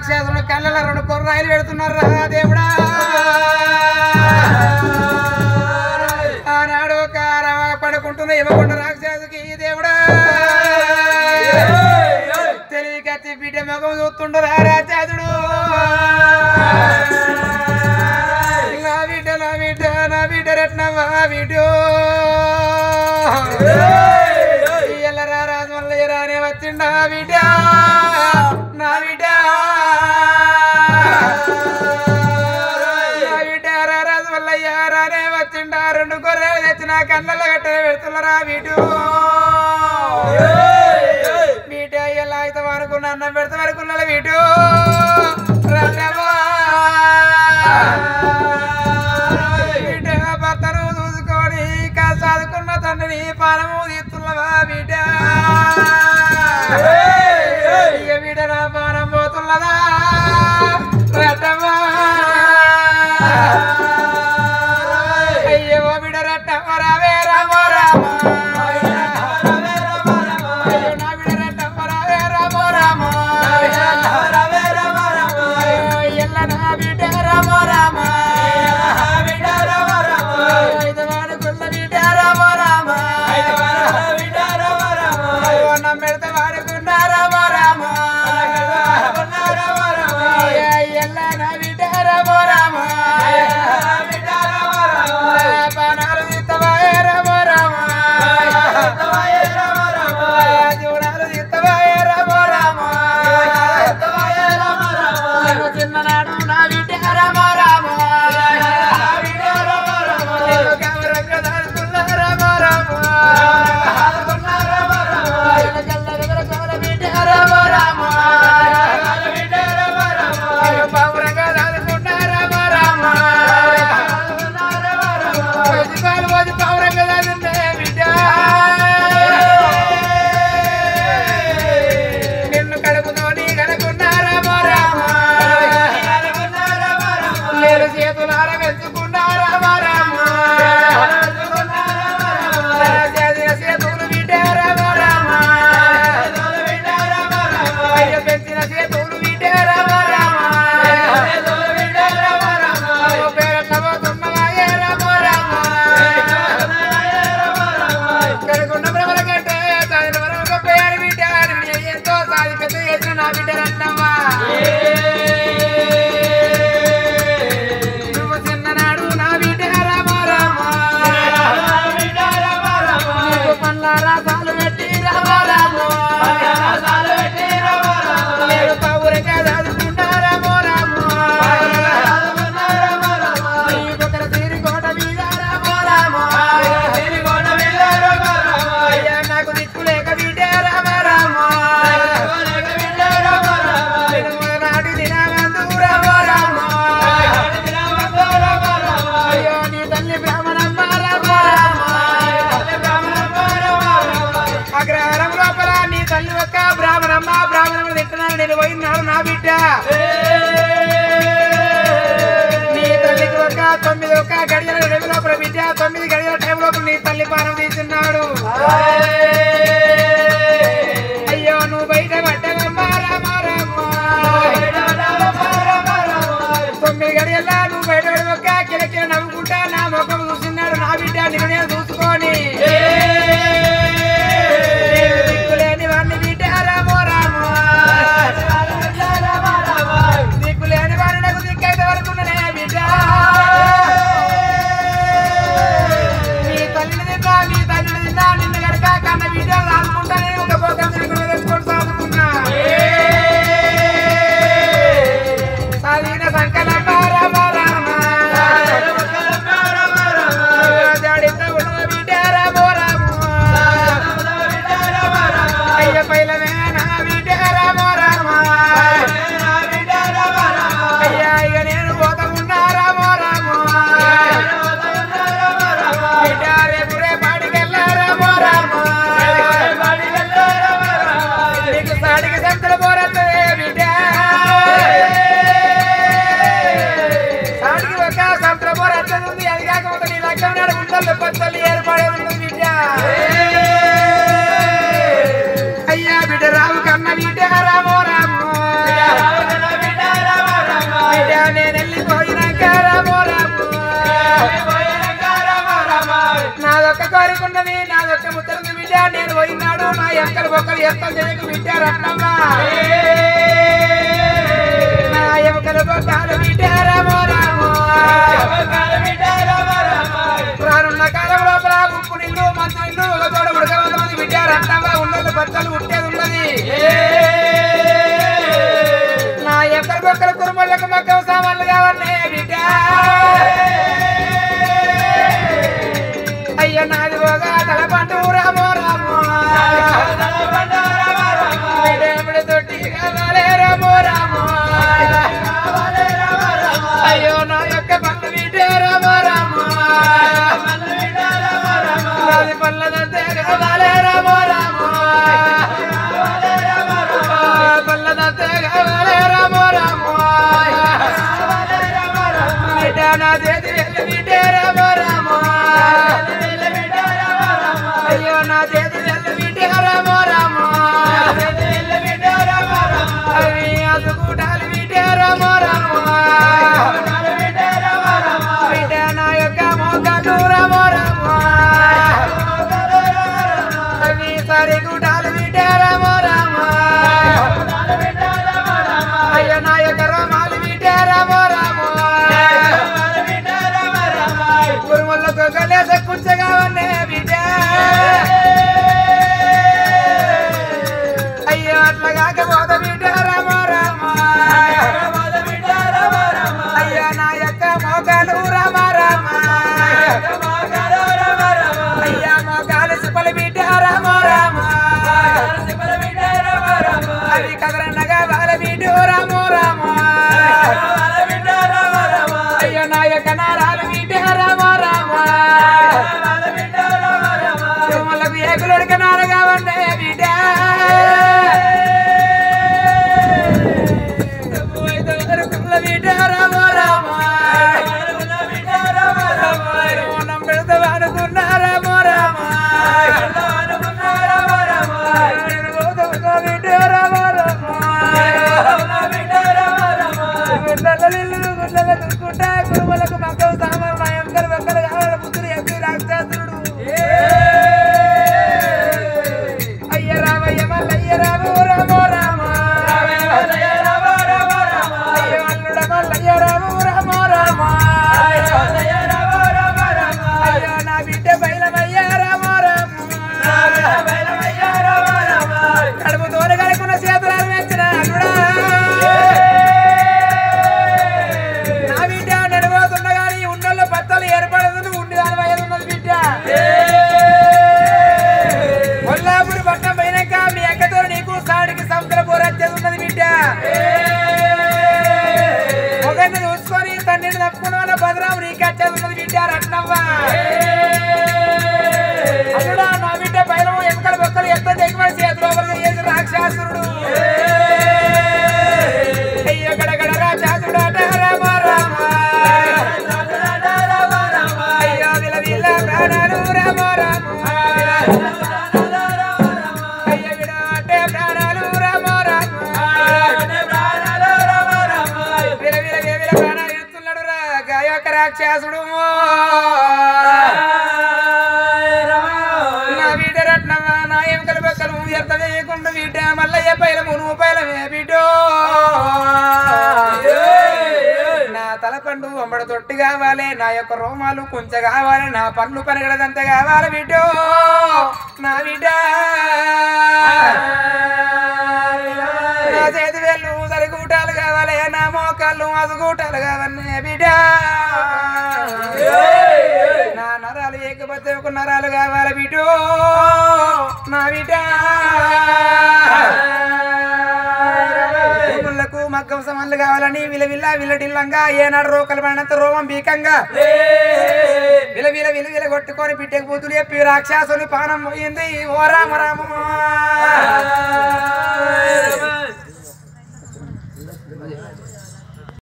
రాక్షసుడు కళ్ళలో రెండు కొర్రాయిలు పెడుతున్నారు రా దేవుడా ఆనాడు ఒక రవ పడుకుంటున్న ఇవ్వకుండా రాక్షసుకి దేవుడా తెలివి కత్తి బిడ్డ ముఖం చూస్తుండరా రాక్షసుడు నా బిడ్డ నా బిడ్డ నా బిడ్డ రత్నమా బిడ్డో ఎల్లరా రాజు మల్లయ్య రానే వచ్చిండా బిడ్డ నా బిడ్డ నా బిడ్డ రా రాజు మల్లయ్య రానే వచ్చిండా రెండు గొర్రెలు తెచ్చిన కళ్ళలో గట్టనే పెడుతున్నారా వీడు వీట ఎలా అయితే అనుకున్న అన్నం పెడతా అనుకున్నా వీడు వీట భర్తను చూసుకొని కాస్త చదువుకున్న తండ్రిని పానము తీస్తున్నవా వీట ఇక వీట నా పానం పోతున్నదా రట్టమా అయ్యో బిడ రట్టమ్మ రావే రామ రామ అయ్యో నా బిడ రట్టమ్మ రావే రామ రామ అయ్యో ఎల్ల నా బిడ్డ రామ రామ ఐదు వాడుకున్న బిడ్డ రామ రామ అయ్యో నా మెడత వాడుకున్న రామ రామ ఎల్ల నా బిడ్డ రామ రామ పానాలు తీత్తవాయే రామ రామ జీవనాలు తీత్తవాయే రామ రామ నేను చిన్ననాడు నా బిడ్డ రామ రామ నేను గౌరవంగా దాచుకున్న రామ రామ నేను కళ్ళెదురు కోర బిడ్డ రామ రామ నేను పౌరంగా దాచుకున్న రామ రామ పసిపాలు పోసి పౌరంగా దాచుండే బిడ్డ నిన్ను కడుపుతోని కనుకున్న రామ రామ నేను చేతులార వెతుకున్న రామ రామ చేసిన చేతులు బిడ్డ రామ రామ అయ్యో పెంచిన చేతులు బిడ్డ రామ రామ ఓ పేరట్ల పోతున్నవాయే రామ రామ కనుకున్న భ్రమల కంటే సాధిన వరం గొప్ప యారి బిడ్డ నేను ఎంతో సాధి పెద్ద చేసిన నా బిడ్డ రన్నమ్మా నువ్వు చిన్ననాడు నా బిడ్డ రామ రామ నీకు పండ్ల రసాలు పెట్టి రామ రామ నేను పౌరంగా చదువుకుంటా రామ రామ నీకొకరు తీరికోట మీద రామ రామ అయ్యా నాకు దిక్కు లేక బిడ్డ రామ రామ నేను నాటి దినమందు రామ రామ అయ్యో నీ తల్లి బ్రాహ్మణమ్మ రామ రామ అగ్రహారం లోపల నీ తల్లి ఒక్క బ్రాహ్మణమ్మ బ్రాహ్మణమ్మ తింటున్నాను నేను పోయినాడు నా బిడ్డ నీ తల్లికి ఒక తొమ్మిది ఒక గడియల టైం లోపల బిడ్డ తొమ్మిది గడియల టైం లోపల నీ తల్లి పానం తీస్తున్నాడు అయ్యో నువ్వు బయట పడ్డవమ్మా రామ రామ తొమ్మిది గడియల్లా నువ్వు బయట పడి ఒక్క కిలకిల నవ్వుకుంటా నా ముఖం చూస్తున్నాడు నా బిడ్డ నిన్ను నేను చూసుకొని నీకు దిక్కులేని వాడిని బిడ్డ రామో రామో దిక్కులేని వాడిని నాకు దిక్కైతే వరకున్ననే బిడ్డ నీ తల్లిని తిన్నా నీ తల్లిని తిన్నా నిన్ను గడక కోరుకున్నది నా యొక్క ముద్దరు బిడ్డ నేను పోయినాడు నా ఎక్కలు బొక్కలు ఎక్కలు చేయకు బిడ్డ రత్నమ్మ నా ఎముకలు బొక్కలు బిడ్డ రామో రామో రానున్న కాలం లోపల ఉప్పు నీళ్ళు మంచు నీళ్ళు ఒక తోడ ఉడకవంత మంది బిడ్డ రత్నంగా ఉన్నది బచ్చలు ఉట్టేది ఉన్నది నా ఎక్కడి బొక్కల కురుమలకు మక్కం సామాన్లు కావన్నే బిడ్డ అయ్య నాది పోగా తలపండు రామో రామో బిడ్డెముడు తొట్టి కావాలే రామో రామో అయ్యో నా యొక్క పన్ను బిడ్డ రామో రామో నాది పల్లదంతే కావాలే రామో రామో పల్లదంతే కావాలే రామో రామో బిడ్డ నా చేతి వెళ్ళి బిడ్డ రామో రామో అయ్యో నా చేతి వెళ్ళి బిడ్డ రామో రామో అవి అదుకుంటారు బిడ్డ రామో రామో బిడ్డ నా యొక్క మోకాలు రామో రామో అవి సరిగుటాలు బిడ్డ రామో రామో అయ్యో నా యొక్క రోమాలు బిడ్డ రామో రామో కురుమల్లో గలేస కూర్చగా ఉన్నే బిడ్డ అయ్యో అట్లా కాకపోతే బిడ్డ రామో రామో అయ్యో నా యొక్క మోకాలు రామ రామ అయ్యా మోకాలు సిప్పలు బిడ్డ రామ రామ అవి కదరన్నగా వాళ్ళ బిడ్డ రామ రామ అయ్యో నా యొక్క నారాలు బిడ్డ రామ రామ తిరుమలకు ఏకులుడికి నారగా ఉండే బిడ్డ వరకుల బిడ్డ రామ రామ మౌనం పెడతావు అనుకున్నా రామ రామ నేను పోతావుగా బిడ్డ రామ రామ గుడ్డలు గుడ్డలు దుక్కుంటా కురుమలకు మక్కలు సామాన్ నా ఎంకలు వెక్కలు కావాలి బుద్ధుడు ఎంపీ రాక్షసుడు అయ్య రామయ్య మల్లయ్య రాము రామో రామ అయ్య అల్లుడ మల్లయ్య రాము రామో రామ అయ్యో నా బిడ్డ బయలమయ్య రామో రామ కడుపు తోడు కడుకున్న చేతులు మెచ్చిన అల్లుడా నా బిడ్డ నడిపోతున్నా కానీ ఉండల్లో పత్తలు ఏర్పడుతుంది ఉండి దాని వయలు ఉన్నది బిడ్డ కొల్లాపురి పట్టణం పోయినాక మీ అక్కతో నీకు సాడికి సముద్ర పోరచ్చేది ఉన్నది బిడ్డ ఒకరిని చూసుకొని తండ్రిని తప్పుకున్న వాళ్ళ భద్రాము నీకు వచ్చేది ఉన్నది బిడ్డ రత్నవ్వ అల్లుడా నా బిడ్డ బయలు ఎముకలు బొక్కలు ఎంత దిగుబడి చేతులు ఒకరు చేసి రాక్షసుడు అయ్యో గడగడ రాక్షసుడు అట రామ రామ అయ్యో విల విల ప్రాణాలు రామ రామ అయ్యో విడ అంటే ప్రాణాలు రామ రామ విల విల విల విల ప్రాణాలు ఇస్తున్నాడు రా గాయక రాక్షసుడు నా బిడ్డ రత్నమా నా ఎముకలు బొక్కలు ఎంత వేయకుండా బిడ్డ మల్లయ్య పైలము నువ్వు పైలమే బిడ్డో నా తలపండు ఒమ్మడ తొట్టి కావాలి నా యొక్క రోమాలు కొంచెం కావాలి నా పన్ను పనగడదంత కావాలి బిడ్డో నా బిడ్డ నా చేతి వేళ్ళు సరిగూటాలు కావాలి నా మోకాళ్ళు అసుగూటాలు కావాలి బిడ్డ నా నరాలు ఏకపోతే ఒక నరాలు కావాలి బిడ్డో నా బిడ్డ భూములకు మగ్గం సమాన్లు కావాలని విలవిల్ల విలడిల్లంగా ఏనాడు రోకలు పడినంత రోమం బీకంగా విల విల విల విల కొట్టుకొని బిడ్డకు బూతులు చెప్పి రాక్షసుని పానం పోయింది ఓ రామ రామ